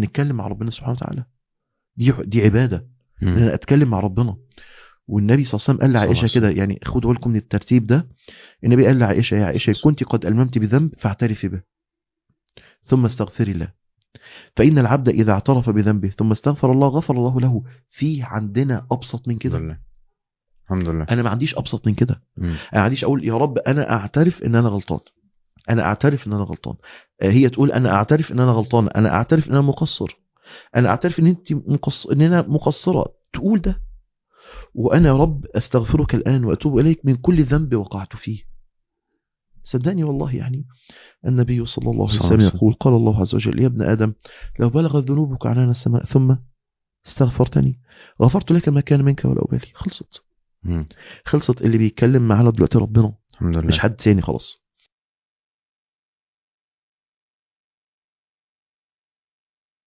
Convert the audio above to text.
نتكلم مع ربنا سبحانه وتعالى دي دي عباده ان مم. انا اتكلم مع ربنا والنبي صلى الله عليه وسلم قال صلى الله لعائشه عليه كده يعني خدوا بالكم من الترتيب ده النبي قال لعائشه يا عائشه كنت قد الممت بذنب فاعترفي به ثم استغفري الله فان العبد اذا اعترف بذنبه ثم استغفر الله غفر الله له في عندنا ابسط من الحمد كده لله الحمد لله انا ما عنديش ابسط من كده مم. انا ما عنديش اقول يا رب انا اعترف ان انا غلطان انا اعترف ان انا غلطان آه، هي تقول انا اعترف ان انا غلطان انا اعترف ان انا مقصر انا اعترف ان انت مقصر ان انا مقصره تقول ده وانا يا رب استغفرك الان واتوب اليك من كل ذنب وقعت فيه صدقني والله يعني النبي صلى الله عليه صلى الله وسلم عليه وسلم. يقول قال الله عز وجل يا ابن ادم لو بلغت ذنوبك عنان السماء ثم استغفرتني غفرت لك ما كان منك ولا ابالي خلصت مم. خلصت اللي بيتكلم معانا دلوقتي ربنا الحمد لله مش حد تاني خلاص